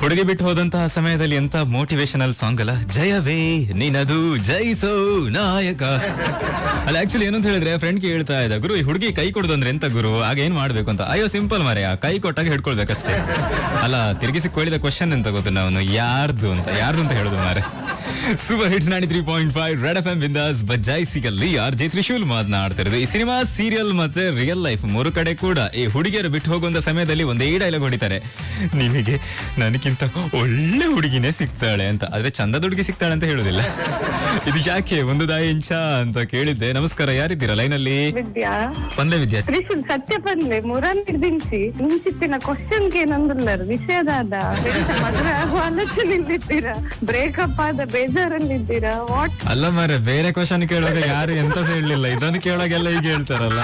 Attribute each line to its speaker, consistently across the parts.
Speaker 1: ಹುಡುಗಿ ಬಿಟ್ಟು ಹೋದಂತಹ ಸಮಯದಲ್ಲಿ ಎಂತ ಮೋಟಿವೇಶನಲ್ ಸಾಂಗ್ ಅಲ್ಲ ಜಯವೇ ನಿನದು ಜಯಿಸೋ ನಾಯಕ ಅಲ್ಲ ಆಕ್ಚುಲಿ ಏನಂತ ಹೇಳಿದ್ರೆ ಫ್ರೆಂಡ್ ಹೇಳ್ತಾ ಇದ್ದ ಗುರು ಈ ಹುಡುಗಿ ಕೈ ಕೊಡುದು ಅಂದ್ರೆ ಎಂತ ಗುರು ಆಗ ಏನ್ ಮಾಡ್ಬೇಕು ಅಂತ ಅಯ್ಯೋ ಸಿಂಪಲ್ ಮಾರ್ಯ ಕೈ ಕೊಟ್ಟಾಗ ಹಿಡ್ಕೊಳ್ಬೇಕಷ್ಟೇ ಅಲ್ಲ ತಿರುಗಿಸಿ ಕೇಳಿದ ಕ್ವಶನ್ ಎಂತ ಗೊತ್ತಿಲ್ಲ ಅವನು ಯಾರ್ದು ಅಂತ ಯಾರ್ದು ಅಂತ ಹೇಳುದು ಮಾರೆ super hits ninety three point five red F M ಬಿಂದಾಸ್ ಬಜಾಯ್ ಸಿಗಲ್ಲಿ ಆರ್ ಜೆ ತ್ರಿಶೂಲ್ ಮಾತನಾಡ್ತಿರೋದು ಈ ಸಿನಿಮಾ ಸೀರಿಯಲ್ ಮತ್ತೆ ರಿಯಲ್ ಲೈಫ್ ಮೂರು ಕಡೆ ಕೂಡ ಈ ಹುಡುಗಿಯರು ಬಿಟ್ಟು ಹೋಗುವಂತ ಸಮಯದಲ್ಲಿ ಒಂದೇ ಡೈಲಾಗ್ ಹೊಡಿತಾರೆ ನಿನಗೆ ನನಗಿಂತ ಒಳ್ಳೆ ಹುಡುಗಿನೇ ಸಿಗ್ತಾಳೆ ಅಂತ ಆದ್ರೆ ಚಂದದ ಹುಡುಗಿ ಸಿಗ್ತಾಳೆ ಅಂತ ಹೇಳುದಿಲ್ಲ ಇದು ಯಾಕೆ ಒಂದು ದಾಯಿ ಇಂಚ ಅಂತ ಕೇಳಿದ್ದೆ ನಮಸ್ಕಾರ ಯಾರಿದ್ದೀರಾ ಲೈನಲ್ಲಿ
Speaker 2: ವಿದ್ಯಾ
Speaker 1: ಪಂದೆ ವಿದ್ಯಾ
Speaker 2: ತ್ರಿಶೂಲ್ ಸತ್ಯ ಪಂದ್ಲೆ ಮುರನ್ ದಿಂಚಿ ಮುಂಚಿತ್ತಿನ ಕ್ವಶನ್ ಗೆ ನಂದುಲ್ಲರು ವಿಷಯದಾದ ಮದುವೆ ಆಗುವ ಆಲೋಚನೆಯಲ್ಲಿದ್ದೀರಾ ಬ್ರೇಕಪ್ ಆದ ಬೇಜಾರಲ್ಲಿದ್ದೀರಾ ವಾಟ್
Speaker 1: ಅಲ್ಲ ಮಾರೆ ಬೇರೆ ಕ್ವಶನ್ ಕೇಳೋದು ಯಾರು ಎಂತ ಸಹ ಹೇಳಲಿಲ್ಲ ಇದನ್ನು ಕೇಳೋಗೆಲ್ಲ ಈಗ ಹೇಳ್ತಾರಲ್ಲ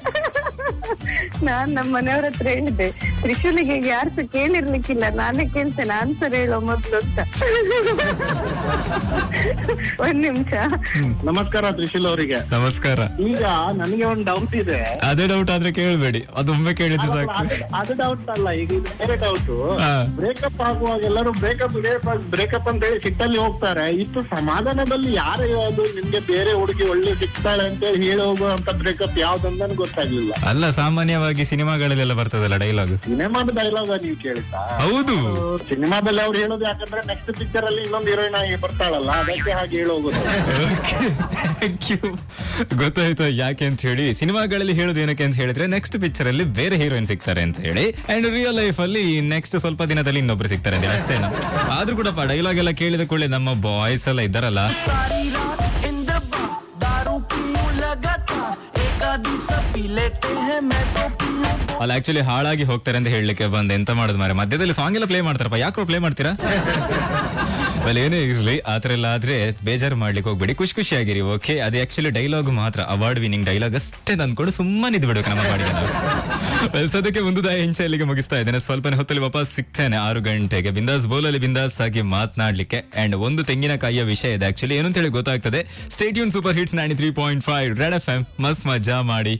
Speaker 2: ನಾನ್ ನಮ್ಮ ಮನೆಯವ್ರ ಹತ್ರ ಹೇಳಿದೆ ತ್ರಿಶೂಲಿಗೆ ಯಾರು ಸಹ ಕೇಳಿರ್ಲಿಕ್ಕಿಲ್ಲ ನಾನೇ ಕೇಳ್ತೇನೆ ಆನ್ಸರ್ ಹೇಳೋ ಮೊದ್ಲು ಅಂತ ಒಂದ್ ನಿಮಿಷ
Speaker 3: ನಮಸ್ಕಾರ ತ್ರಿಶೂಲ್ ಅವರಿಗೆ
Speaker 1: ನಮಸ್ಕಾರ
Speaker 3: ಈಗ ನನಗೆ ಒಂದು ಡೌಟ್ ಇದೆ
Speaker 1: ಅದೇ ಡೌಟ್ ಆದ್ರೆ ಕೇಳಬೇಡಿ ಅದೊಮ್ಮೆ ಕೇಳಿದ್ದು ಸಾಕು
Speaker 3: ಅದು- ಅದು ಡೌಟ್ ಅಲ್ಲ ಈಗ ಇದು ಬೇರೆ ಡೌಟ್
Speaker 1: ಹಾ.
Speaker 3: ಬ್ರೇಕಪ್ ಆಗುವಾಗ ಎಲ್ಲರೂ ಬ್ರೇಕಪ್ ಬ್ರೇಕಪ್ ಅಂತ ಹೇಳಿ ಸಿಟ್ಟಲ್ಲಿ ಹೋಗ್ತಾರೆ ಇಷ್ಟು ಸಮಾಧಾನದಲ್ಲಿ ಯಾರು ಅದು ನಿಮ್ಗೆ ಬೇರೆ ಹುಡುಗಿ ಒಳ್ಳೆ ಸಿಗ್ತಾಳೆ ಅಂತ ಹೇಳಿ ಹೇಳಿ ಹೋಗುವಂತ ಬ್ರೇಕಪ್ ಯಾವ್ದಂತ ನನಗೆ ಗೊತ್ತಾಗ್ಲಿಲ್ಲ
Speaker 1: ಅಲ್ಲ ಸಾಮಾನ್ಯವಾಗಿ ಸಿನಿಮಾಗಳಲ್ಲೆಲ್ಲ ಬರ್ತದಲ್ಲ ಡೈಲಾಗ್
Speaker 3: ಸಿನಿಮಾದ ಡೈಲಾಗ್ ನೀವು ಕೇಳಿತಾ
Speaker 1: ಹೌದು
Speaker 3: ಸಿನಿಮಾದಲ್ಲಿ ಅವ್ರು ಹೇಳೋದು ಯಾಕಂದ್ರೆ ನೆಕ್ಸ್ಟ್ ಪಿಕ್ಚರ್ ಅಲ್ಲಿ ಇನ್ನೊಂದು ಹೀರೋಯಿನ್ ಆಗಿ ಬರ್ತಾಳಲ್ಲ ಅದಕ್ಕೆ ಹಾಗೆ ಹೇಳಿ ಹೋಗೋದು
Speaker 1: ಥ್ಯಾಂಕ್ ಯು ಗೊತ್ತಾಯ್ತು ಯಾಕೆ ಅಂತ ಹೇಳಿ ಸಿನಿಮಾಗಳಲ್ಲಿ ಹೇಳೋದು ಏನಕ್ಕೆ ಅಂತ ಹೇಳಿದ್ರೆ ನೆಕ್ಸ್ಟ್ ಪಿಕ್ಚರ್ ಅಲ್ಲಿ ಬೇರೆ ಹೀರೋಯಿನ್ ಸಿಗ್ತಾರೆ ಅಂತ ಹೇಳಿ ಅಂಡ್ ರಿಯಲ್ ಲೈಫ್ ಅಲ್ಲಿ ನೆಕ್ಸ್ಟ್ ಸ್ವಲ್ಪ ದಿನದಲ್ಲಿ ಇನ್ನೊಬ್ರು ಸಿಗ್ತಾರೆ ಅಂತ ಅಷ್ಟೇನಾ ಆದ್ರೂ ಕೂಡ ಡೈಲಾಗ್ ಎಲ್ಲ ಕೇಳಿದ ಕೂಡಲೇ ನಮ್ಮ ಬಾಯ್ಸ್ ಎಲ್ಲ ಇದ್ದಾರಲ್ಲ
Speaker 4: सारी रात इन द बार दारू पीऊं लगातार एक आधी सब पी लेते हैं मैं तो पीऊं
Speaker 1: ಅಲ್ಲಿ ಆಕ್ಚುಲಿ ಹಾಳಾಗಿ ಹೋಗ್ತಾರೆ ಅಂತ ಹೇಳಲಿಕ್ಕೆ ಬಂದೆ ಎಂತ ಮಾಡೋದು ಮಾರೆ ಮಧ್ಯದಲ್ಲಿ ಸಾಂಗ್ ಎಲ್ಲ ಪ್ಲೇ ಮಾಡ್ತಾರಪ್ಪ ಯಾಕೋ ಪ್ಲೇ ಮಾಡ್ತೀರಾ ಅಲ್ಲಿ ಏನೇ ಇರಲಿ ಆತರ ಎಲ್ಲ ಆದ್ರೆ ಬೇಜಾರು ಮಾಡ್ಲಿಕ್ಕೆ ಹೋಗ್ಬೇಡಿ ಖುಷಿ ಖುಷಿಯಾಗಿರಿ ಓಕೆ ಅದು ಆಕ್ಚುಲಿ ಡೈಲಾಗ್ ಮಾತ್ರ ಅವಾರ್ಡ್ ವಿನಿಂಗ್ ಡೈಲಾಗ್ ಅಷ್ಟೇ ಅಂದ್ಕೊಂಡು ಸುಮ್ಮನೆ ಇದ್ಬಿಡ್ಬೇಕು ನಮ್ಮ ಬಾಡಿಗೆ ನಾವು Well, ಸದ್ಯಕ್ಕೆ ಒಂದು ದಾಯ ಇಂಚ ಇಲ್ಲಿಗೆ ಮುಗಿಸ್ತಾ ಇದ್ದೇನೆ ಸ್ವಲ್ಪನೇ ಹೊತ್ತಲ್ಲಿ ವಾಪಸ್ ಸಿಗ್ತೇನೆ ಆರು ಗಂಟೆಗೆ ಬಿಂದಾಸ್ ಬೋಲಲ್ಲಿ ಬಿಂದಾಸ್ ಆಗಿ ಮಾತನಾಡ್ಲಿಕ್ಕೆ ಅಂಡ್ ಒಂದು ತೆಂಗಿನಕಾಯಿಯ ವಿಷಯ ಇದೆ ಆಕ್ಚುಲಿ ಏನು ಅಂತ ಹೇಳಿ ಗೊತ್ತಾಗ್ತದೆ stay tuned super hits ninety three point five red F M ಮಸ್ ಮಜಾ ಮಾಡಿ